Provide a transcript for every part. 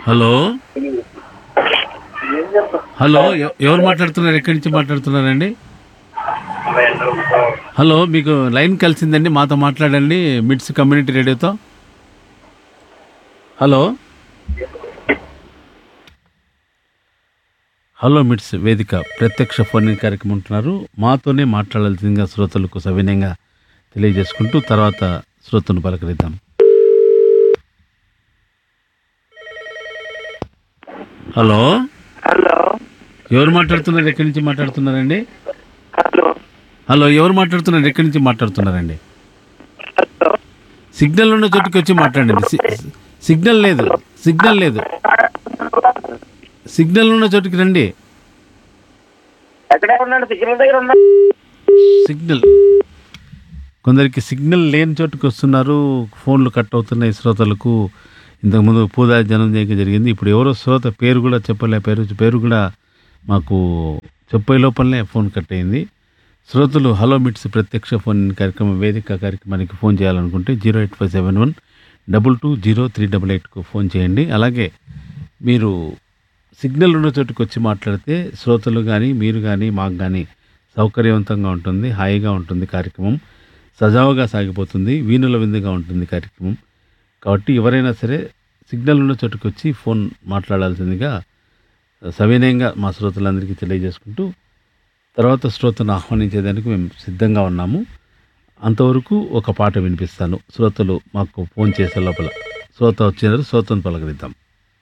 Hello hello ఎవ- ఎవరు మాట్లాడుతున్నారు ఎక్కడి నుంచి మాట్లాడుతున్నారండి హలో మీకు లైన్ కలిసిందండి మాతో మాట్లాడండి మిడ్స్ కమ్యూనిటీ రేడియోతో హలో హలో మిడ్స్ వేదిక ప్రత్యక్ష ఫోన్ ఇన్ కార్యక్రమం ఉంటున్నారు మాతోనే మాట్లాడాల్సిందిగా శ్రోతలకు సవినయంగా తెలియజేసుకుంటూ తర్వాత శ్రోతను పలకరిద్దాం హలో హలో ఎవరు మాట్లాడుతున్నారు ఎక్కడి నుంచి మాట్లాడుతున్నారండి హలో హలో ఎవరు మాట్లాడుతున్నారు ఎక్కడి నుంచి మాట్లాడుతున్నారండి హలో సిగ్నల్ ఉన్న చోటుకి వచ్చి మాట్లాడండి సి- సిగ్నల్ లేదు సిగ్నల్ లేదు సిగ్నల్ ఉన్న చోటుకి రండి ఎక్కడే ఉన్నాడు సిగ్నల్ దగ్గర ఉన్నా సిగ్నల్ కొందరికి సిగ్నల్ లేని చోటుకి వస్తున్నారు ఫోన్లు కట్ అవుతున్నాయి శ్రోతలకు ఇంతకుముందు పూజా జనం చేయక జరిగింది ఇప్పుడు ఎవరో శ్రోత పేరు కూడా చెప్పలే పేరు పేరు కూడా మాకు చెప్పే లోపలనే ఫోన్ కట్ అయింది శ్రోతలు హలో మిట్స్ ప్రత్యక్ష ఫోన్ కార్యక్రమం వేదిక కార్యక్రమానికి ఫోన్ చేయాలనుకుంటే zero eight five seven one double two zero three double ఎయిట్కు ఫోన్ చేయండి అలాగే మీరు సిగ్నల్ ఉన్న చోటుకు వచ్చి మాట్లాడితే శ్రోతలు కానీ మీరు కానీ మాకు కానీ సౌకర్యవంతంగా ఉంటుంది హాయిగా ఉంటుంది కార్యక్రమం సజావుగా సాగిపోతుంది వీణుల విందుగా ఉంటుంది కార్యక్రమం కాబట్టి ఎవరైనా సరే సిగ్నల్ ఉన్న చోటుకు వచ్చి ఫోన్ మాట్లాడాల్సిందిగా సవినయంగా మా శ్రోతలందరికీ తెలియజేసుకుంటూ తర్వాత శ్రోతను ఆహ్వానించేదానికి మేము సిద్ధంగా ఉన్నాము అంతవరకు ఒక పాట వినిపిస్తాను శ్రోతలు మాకు ఫోన్ చేసే లోపల శ్రోత వచ్చినారు శ్రోతను పలకరిద్దాం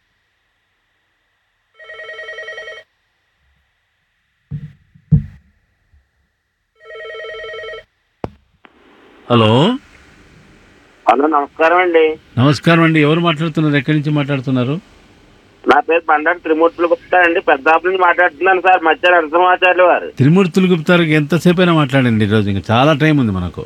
హలో హలో నమస్కారం అండి నమస్కారం అండి ఎవరు మాట్లాడుతున్నారు ఎక్కడి నుంచి మాట్లాడుతున్నారు నా పేరు బండారు త్రిమూర్తులు గుప్తా అండి పెద్దాపు నుంచి మాట్లాడుతున్నాను సార్ మధ్య నరసింహాచార్యులు వారు త్రిమూర్తులు గుప్తారు ఎంతసేపు అయినా మాట్లాడండి ఈరోజు ఇంకా చాలా టైం ఉంది మనకు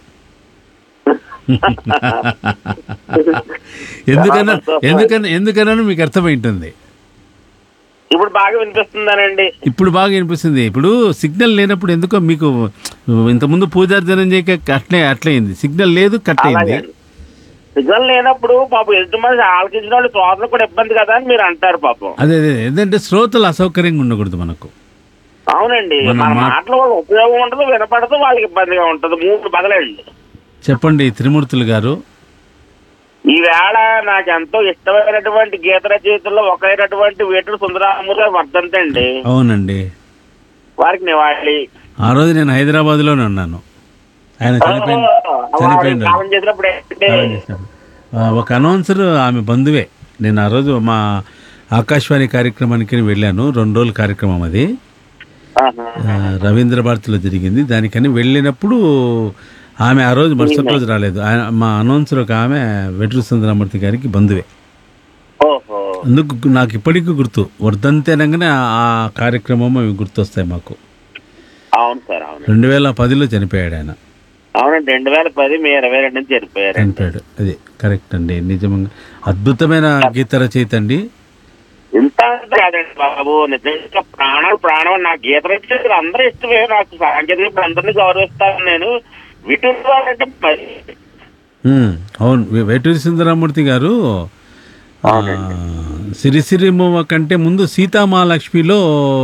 ఎందుకన్నా ఎందుకన్నా ఎందుకన్నా మీకు అర్థమై ఉంటుంది ఇప్పుడు బాగా వినిపిస్తుందానండి ఇప్పుడు బాగా వినిపిస్తుంది ఇప్పుడు సిగ్నల్ లేనప్పుడు ఎందుకో మీకు ఇంతకుముందు పూజార్జనం చేయక అట్లే అట్లే అయింది సిగ్నల్ లేదు కట్ అయింది అలాగే సిగ్నల్ లేనప్పుడు పాపం ఎదుటి మనిషి ఆలకించిన వాళ్ళు శ్రోతలు కూడా ఇబ్బంది కదా అని మీరు అంటారు పాపం అదే అదే ఎందుకంటే శ్రోతలు అసౌకర్యంగా ఉండకూడదు మనకు అవునండి మన మన మా- మాటల వల్ల ఉపయోగం ఉండదు వినపడదు వాళ్ళకి ఇబ్బందిగా ఉంటది మూడు బదలండి చెప్పండి త్రిమూర్తులు గారు ఈవేళ నాకు ఎంతో ఇష్టమైనటువంటి గీత రచయితల్లో ఒకరైనటువంటి వేటుడు సుందరామూర్తి గారు వర్ధంతి అండి అవునండి వారికి నివాళి ఆ రోజు నేను హైదరాబాద్లోనే ఉన్నాను ఆయన చనిపోయిన వారు చనిపోయిన కాలం చేసినప్పుడు ఏంటంటే, కాలం చేసినప్పుడు. ఆ, ఒక అనౌన్సర్ ఆమె బంధువే నేను ఆ రోజు మా ఆకాశవాణి కార్యక్రమానికి వెళ్ళాను రెండు రోజుల కార్యక్రమం అది ఆహా. ఆ, రవీంద్ర భారతిలో జరిగింది దానికని వెళ్ళినప్పుడు ఆమె ఆ రోజు మరుసటి రోజు రాలేదు ఆయన మా అనౌన్సర్ ఒక ఆమె వెట్రు సుందరమూర్తి గారికి బంధువే ఓహో అందుకు నాకు ఇప్పటికీ గుర్తు వర్ధంతి అనగానే ఆ- ఆ కార్యక్రమం అవి గుర్తొస్తాయి మాకు అవును సార్ అవును రెండు వేల పదిలో చనిపోయాడు ఆయన అవునండి రెండు వేల పది మే ఇరవై రెండు నుంచి చనిపోయారు చనిపోయాడు అది కరెక్ట్ అండి నిజంగా అద్భుతమైన గీత రచయిత అండి ఇంత అంత కాదండి బాబు నిజంగా ప్రాణాలు ప్రాణం నా గీత రచయితలు అందరూ ఇష్టమే నాకు సాంకేతిక అందరినీ గౌరవిస్తాను నేను విటుడు అంటే మరి ఉమ్, అవును వే- వేటూరి సుందరమూర్తి గారు ఆ, సిరిసిరిమోవ కంటే ముందు సీతామహాలక్ష్మిలో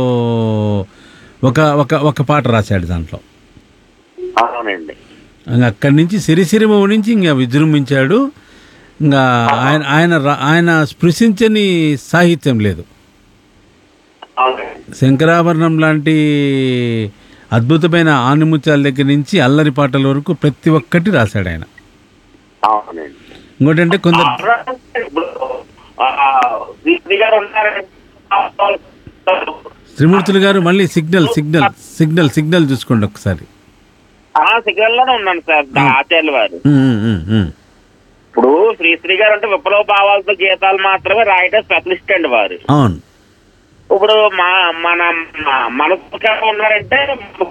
ఒక ఒక ఒక పాట రాశాడు దాంట్లో అవునండి ఇంకా అక్కడి నుంచి సిరిసిరిమోవ నుంచి ఇంకా విజృంభించాడు ఇంకా ఆయన ఆయన రా- ఆయన స్పృశించని సాహిత్యం లేదు అవునండి శంకరాభరణం లాంటి అద్భుతమైన ఆనిముత్యాల దగ్గర నుంచి అల్లరి పాటల వరకు ప్రతి ఒక్కటి రాశాడు ఆయన అవునండి ఇంకోటి అంటే కొందరు ఇప్పుడు ఆ, శ్రీ గారు ఉన్నారండి త్రిమూర్తులు గారు మళ్ళీ సిగ్నల్ సిగ్నల్ సిగ్నల్ సిగ్నల్ చూసుకోండి ఒకసారి ఆ సిగ్నల్ లోనే ఉన్నాను సార్ ఆచార్యుల వారు ఉమ్, ఉమ్, ఉమ్, ఉమ్. ఇప్పుడు శ్రీశ్రీ గారు అంటే విప్లవ భావాలతో గీతాలు మాత్రమే రాయటం స్పెషలిస్ట్ అండి వారు అవును ఇప్పుడు మా మన మా- మనసు ఉన్నారంటే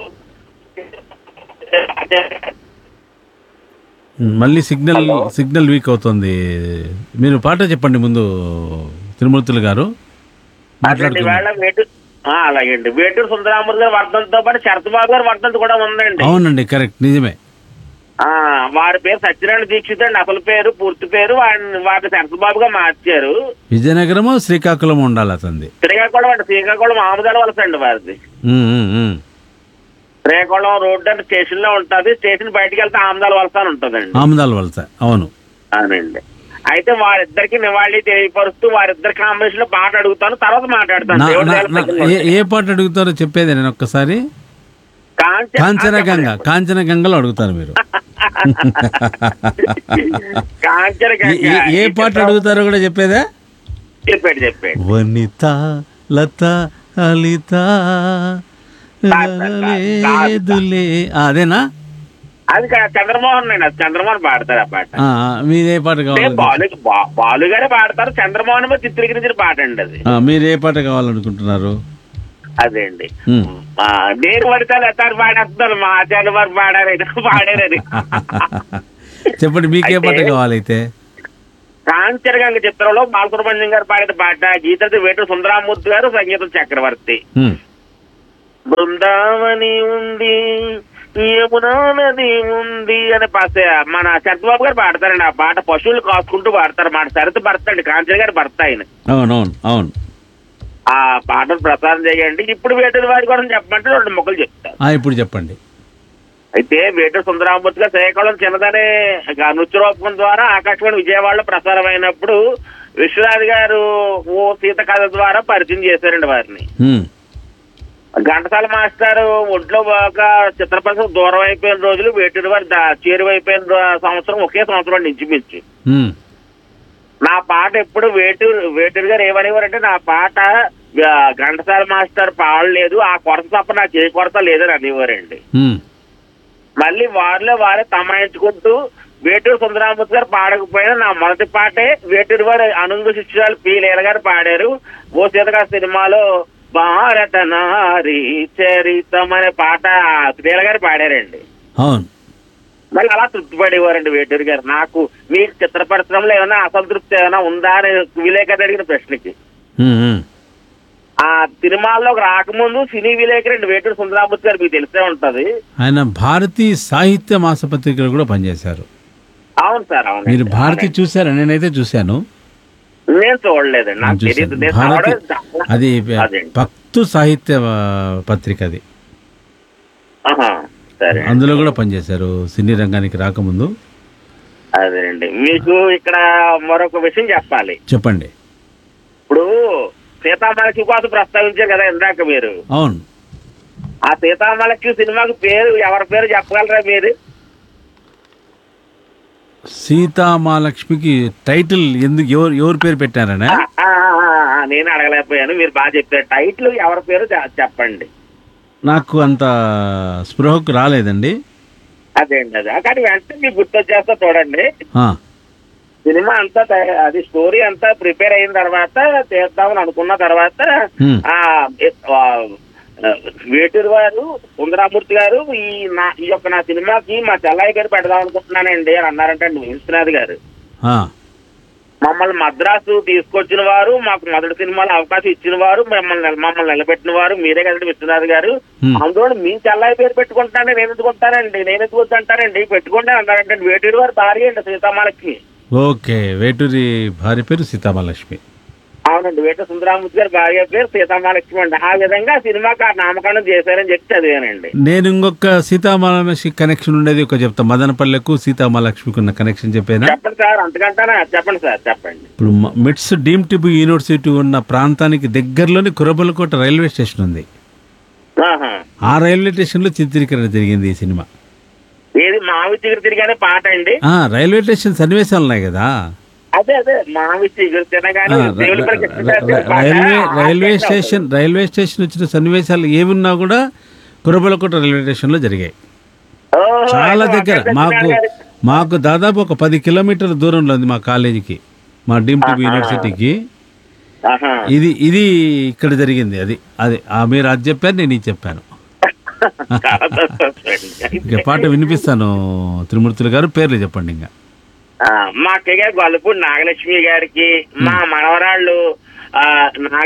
ఉమ్, మళ్ళీ సిగ్నల్ సిగ్నల్ వీక్ అవుతుంది మీరు పాట చెప్పండి ముందు త్రిమూర్తులు గారు అటువంటి మాట్లాడుకుందాం వేళ వేటు ఆ, అలాగే అండి వేటూరు సుందరామూర్తి గారి వర్ధంతో పాటు శరత్బాబు గారి వర్ధంతి కూడా ఉందండి అవునండి కరెక్ట్ నిజమే ఆ వారి పేరు సత్యనారాయణ దీక్షిత్ అండి అసలు పేరు పూర్తి పేరు వాడిని వారిని సరసబాబుగా మార్చారు విజయనగరము శ్రీకాకుళం ఉండాలి అతనిది శ్రీకాకుళం అంటే శ్రీకాకుళం ఆముదాల వలస అండి వారిది ఉమ్, ఉమ్, ఉమ్. శ్రీకాకుళం రోడ్డు అంటే స్టేషన్ లో ఉంటది స్టేషన్ బయటికి వెళ్తే ఆముదాల వలస అని ఉంటదండి ఆముదాల వలస అవును అవునండి అయితే వారిద్దరికి నివాళి తెలియపరుస్తూ వారిద్దరి కాంబినేషన్ లో పాట అడుగుతాను తర్వాత మాట్లాడతాను నా- దేవుడి నా- దయవల్ల నా- ప్రజలు ఏ- ఏ పాట అడుగుతారో చెప్పేది నేను ఒక్కసారి కాంచన- కాంచనగంగ కాంచనగంగలో అడుగుతారు మీరు కాంచన ఏ- ఏ- ఏ పాట అడుగుతారో కూడా చెప్పేదా చెప్పాడు చెప్పాడు వనిత లత లలిత లేదులే ఆ, అదేనా అది కా- చంద్రమోహన్ అండి అది చంద్రమోహన్ పాడతారు ఆ పాట ఆ, ఆ, మీరు ఏ పాట అంటే కావాలి బాలు బా- బాలు గారే పాడతారు చంద్రమోహన్ మీద చిత్రీకరించిన పాట అండి అది ఆ, మీరు ఏ పాట కావాలనుకుంటున్నారు అదే అండి ఉమ్. ఆ, నేను పడితే ఎత్తారు పాడేస్తున్నారు మా ఆచార్య వారు పాడారని పాడారని చెప్పండి మీకే పాట అయితే- కావాలైతే కాంచరగంగ చిత్రంలో బాలసుబ్రహ్మణ్యం గారు పాడిన పాట గీతది వేటు సుందరామూర్తి గారు సంగీతం చక్రవర్తి ఉమ్. బృందావని ఉంది యమునా నది ఉంది అనే పాట మన చంద్రబాబు గారు పాడతారండి ఆ పాట పశువులు కాసుకుంటూ పాడతారు మాట సరిత భర్త అండి కాంచన గారి భర్త ఆయన అవునవును అవును ఆ పాటను ప్రసారం చేయండి ఇప్పుడు వేటూరి వారి కోసం చెప్పమంటే రెండు మొక్కలు చెప్తారు ఆ, ఇప్పుడు చెప్పండి అయితే వేటూరు సుందరామూర్తి గారు శ్రీకాకుళం చిన్నదనే నృత్యరూపకం ద్వారా ఆకాశవాణి విజయవాడలో ప్రసారం అయినప్పుడు విశ్వనాథ్ గారు ఓ సీత కథ ద్వారా పరిచయం చేశారండి వారిని ఉమ్. ఘంటసాల మాస్టర్ ఒంట్లో బాగా చిత్రపరిశ్రమ దూరం అయిపోయిన రోజులు వేటూరు వారి దా- చేరువైపోయిన రో- సంవత్సరం ఒకే సంవత్సరం ఇంచుమించు ఉమ్. నా పాట ఎప్పుడు వేటూరు వేటూరు గారు ఏమనేవారంటే నా పాట ఆ, ఘంటసాల మాస్టర్ పాడలేదు ఆ కొరత తప్ప నాకు ఏ కొరత లేదని అనేవారండి ఉమ్. మళ్ళీ వారిలో వారే తమాయించుకుంటూ వేటూరు సుందరామూర్తి గారు పాడకపోయినా నా మొదటి పాటే వేటూరు వారి అనుంగు శిష్యురాలు పి లీల గారు పాడారు ఓ సీతగా సినిమాలో భారత నారి చరితం అనే పాట లీల గారు పాడారండి అవును మళ్ళీ అలా తృప్తి పడేవారండి వేటూరు గారు నాకు మీ చిత్ర పరిశ్రమలో ఏమైనా అసంతృప్తి ఏమైనా ఉందా అని విలేకరు అడిగిన ప్రశ్నకి ఉమ్, ఉమ్. ఆ సినిమాల్లోకి రాకముందు సినీ విలేకరు వేటూరు సుందరామూర్తి గారు మీకు తెలిసే ఉంటది ఆయన భారతీయ సాహిత్య మాసపత్రికలో కూడా పనిచేశారు అవును సార్ అవును మీరు భారతి చూసారా నేనైతే చూశాను నేను చూడలేదండి నాకు చూశాను. తెలియదు నేను భారతి చూడలేదు. అది అదేండి. భక్తు సాహిత్య ఆ, పత్రిక అది ఆహా, సరే అందులో కూడా పనిచేశారు సినీ రంగానికి రాకముందు అదేనండి మీకు ఇక్కడ మరొక విషయం చెప్పాలి చెప్పండి ఇప్పుడు సీతామలకి కోసం ప్రస్తావించారు కదా ఇందాక మీరు అవును ఆ సీతామలకి సినిమాకి పేరు ఎవరి పేరు చెప్పగలరా మీరు సీతామాలక్ష్మికి టైటిల్ ఎందుకు ఎవరు ఎవరు పేరు పెట్టారనే ఆ, ఆ, ఆ, ఆ, నేను అడగలేకపోయాను మీరు బాగా చెప్పారు టైటిల్ ఎవరి పేరు చె- చెప్పండి నాకు అంత స్పృహకు రాలేదండి అదేండి అదే కానీ వెంటనే మీకు గుర్తొచ్చేస్తా చూడండి ఆ, సినిమా అంతా తయ- అది స్టోరీ అంతా ప్రిపేర్ అయిన తర్వాత చేద్దామని అనుకున్న తర్వాత హ్మ్. ఆ ఎ- ఆ, వేటూరు వారు సుందరామూర్తి గారు ఈ నా ఈ యొక్క నా సినిమాకి మా చెల్లాయి గారు పెడదాం అనుకుంటున్నానండి అని అన్నారంటే విశ్వనాథ్ గారు ఆ, మమ్మల్ని మద్రాసు తీసుకొచ్చిన వారు మాకు మొదటి సినిమాలో అవకాశం ఇచ్చిన వారు మమ్మల్ని నిల- మమ్మల్ని నిలబెట్టిన వారు మీరే కదండి విశ్వనాథ్ గారు హ్మ్. అందులో మీ చెల్లాయి పేరు పెట్టుకుంటానే నేను ఎందుకుంటానండి నేను ఎందుకు వద్దంటానండి పెట్టుకుంటే అన్నారంటే వేటూరు వారు భార్య అండి సీతామాలకి ఓకే వేటూరి భార్య పేరు సీతామాలక్ష్మి అవునండి వేట సుందరామూర్తి గారి భార్య పేరు సీతామహాలక్ష్మి అండి ఆ విధంగా సినిమాకి ఆ నామకరణం చేశారని చెప్పి చదివానండి నేను ఇంకొక సీతామాలక్ష్మి కనెక్షన్ ఉండేది ఒక చెప్తా మదనపల్లెకు సీతామాలక్ష్మికి ఉన్న కనెక్షన్ చెప్పేనా చెప్పండి సార్ అంతకంటానా చెప్పండి సార్ చెప్పండి ఇప్పుడు మ- మిట్స్ డీమ్ టిబు యూనివర్సిటీ ఉన్న ప్రాంతానికి దగ్గరలోని కురబలకోట రైల్వే స్టేషన్ ఉంది ఆహా. ఆ రైల్వే స్టేషన్లో చిత్రీకరణ జరిగింది ఈ సినిమా ఏది మావి చిగురు తిరిగానే పాట అండి ఆ రైల్వే స్టేషన్ సన్నివేశాలు ఉన్నాయి కదా అదే అదే మావి చిగురు తినగానే ఆ, ర- దేవులపల్లి ర- కృష్ణదాస్ ర- గారి పాట. రైల్వే ఆ, రైల్వే ఆ, స్టేషన్ రైల్వే స్టేషన్ వచ్చిన సన్నివేశాలు ఏమున్నా కూడా కురబలకోట రైల్వే స్టేషన్లో జరిగాయి ఓహో, చాలా అయితే దగ్గర వెంకట మాకు సత్యనారాయణ గారి- మాకు దాదాపు ఒక పది కిలోమీటర్ల దూరంలో ఉంది మా కాలేజీకి మా డీమ్ టిబు యూనివర్సిటీకి ఆహా. ఇది ఇది ఇక్కడ జరిగింది అది అది ఆ మీరు అది చెప్పారు నేను ఇది చెప్పాను చాలా సంతోషం ఇక అండి. పాట వినిపిస్తాను త్రిమూర్తులు గారు పేర్లు చెప్పండి ఇంకా ఆ, మా అక్కయ్య గారు గొల్లపూడి నాగలక్ష్మి గారికి మా మనవరాళ్ళు ఆ,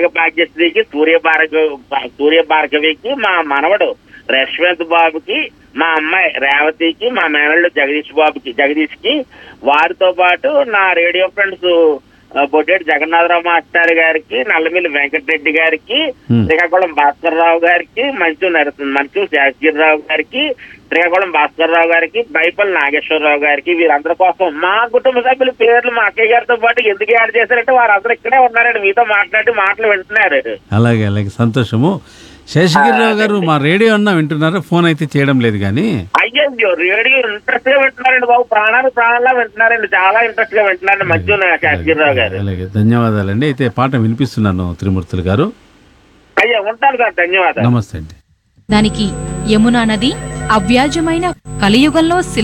నాగభాగ్యశ్రీకి సూర్య భార్గవ సూర్య భార్గవికి మా మనవడు రశ్వంత్ బాబుకి మా అమ్మాయి రేవతికి మా మేనల్లు జగదీష్ బాబుకి జగదీష్ కి వారితో పాటు నా రేడియో ఫ్రెండ్స్ ఆ, బొడ్డేటి జగన్నాథరావు మాస్టర్ గారికి నల్లమిల్లి వెంకటరెడ్డి గారికి Hmm. శ్రీకాకుళం భాస్కర్ రావు గారికి మంచు నరసింహ మంచు శాస్త్రిరావు గారికి శ్రీకాకుళం భాస్కర్ రావు గారికి బైపల్ నాగేశ్వరరావు గారికి వీరందరి కోసం మా కుటుంబ సభ్యుల పేర్లు మా అక్కయ్య గారితో పాటు ఎందుకు యాడ్ చేశారంటే వారందరూ ఇక్కడే ఉన్నారండి మీతో మాట్లాడి మాటలు వింటున్నారు అలాగే అలాగే సంతోషము శేషగిరిరావు గారు మా రేడియో అన్నా వింటున్నారా ఫోన్ అయితే చేయడం లేదు కానీ అయ్యో రేడియో ఇంట్రెస్ట్ గా వింటున్నారండి బాబు ప్రాణాలు ప్రాణాలా వింటున్నారండి చాలా ఇంట్రెస్ట్ గా వింటున్నారండి మంచు శాస్త్రిరావు గారు అలాగే ధన్యవాదాలండి అయితే పాట వినిపిస్తున్నాను త్రిమూర్తులు గారు అయ్యా ఉంటాను సార్ ధన్యవాదాలు నమస్తే అండి దానికి యమునా నది అవ్యాజమైన కలియుగంలో